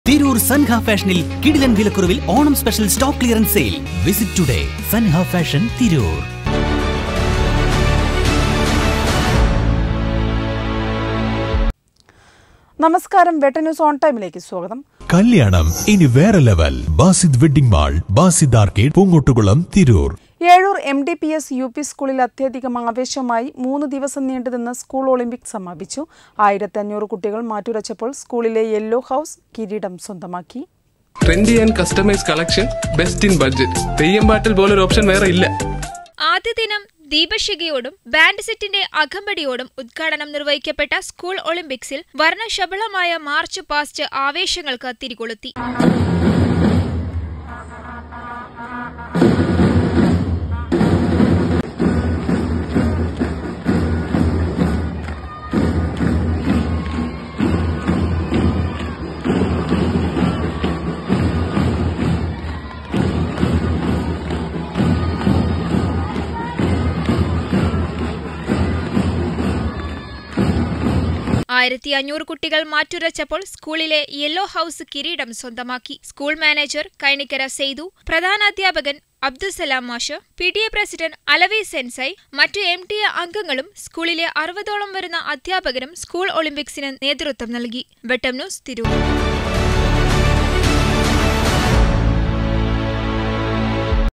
തിരൂർ സൻഹ ഫാഷനിൽ കിടിലൻ വിലക്കുറവിൽ Onam special stock clearance sale visit today Sanha fashion Tirur നമസ്കാരം വെട്ട ന്യൂസ് ഓൺ ടൈമിലേക്ക് സ്വാഗതം കല്യാണം ഇനി വേറെ level Basid wedding mall Basid arcade Poongottukulam Tirur Ezhur M D P S U P സ്കൂളിൽ അത്യധികം ആവേശമായി മൂന്ന് ദിവസം നീണ്ടുനിന്ന സ്കൂൾ ഒളിമ്പിക്സ് സമാപിച്ചു ആയിരത്തി അഞ്ഞൂറ് കുട്ടികൾ മാറ്റുരച്ചപ്പോൾ സ്കൂളിലെ യെല്ലോ ഹൗസ് കിരീടം സ്വന്തമാക്കി trendy and customise collection best in budget Theyyam പാട്ടിൽ പോലൊരു ഓപ്ഷൻ വേറെ ഇല്ല ആദ്യ ദിനം ദീപശിഖയോടും ബാൻഡ് സെറ്റിന്റെ അകമ്പടിയോടും ഉദ്ഘാടനം നിർവഹിക്കപ്പെട്ട സ്കൂൾ ഒളിമ്പിക്സിൽ വർണ്ണശബളമായ മാർച്ച് പാസ്റ്റ് ആവേശങ്ങൾക്ക് തിരികൊളുത്തി ആയിരത്തി അഞ്ഞൂറ് കുട്ടികൾ മാറ്റുരച്ചപ്പോൾ സ്കൂളിലെ യെല്ലോ ഹൌസ് കിരീടം സ്വന്തമാക്കി സ്കൂൾ മാനേജർ കൈനിക്കര സെയ്തു പ്രധാനാധ്യാപകൻ അബ്ദുസലാം മാഷ് P T A president Alavi സെൻസൈ മറ്റു എം ടി എ അംഗങ്ങളും സ്കൂളിലെ അറുപതോളം വരുന്ന അധ്യാപകരും സ്കൂൾ ഒളിമ്പിക്സിന് നേതൃത്വം നൽകി വെട്ടം ന്യൂസ് തിരൂർ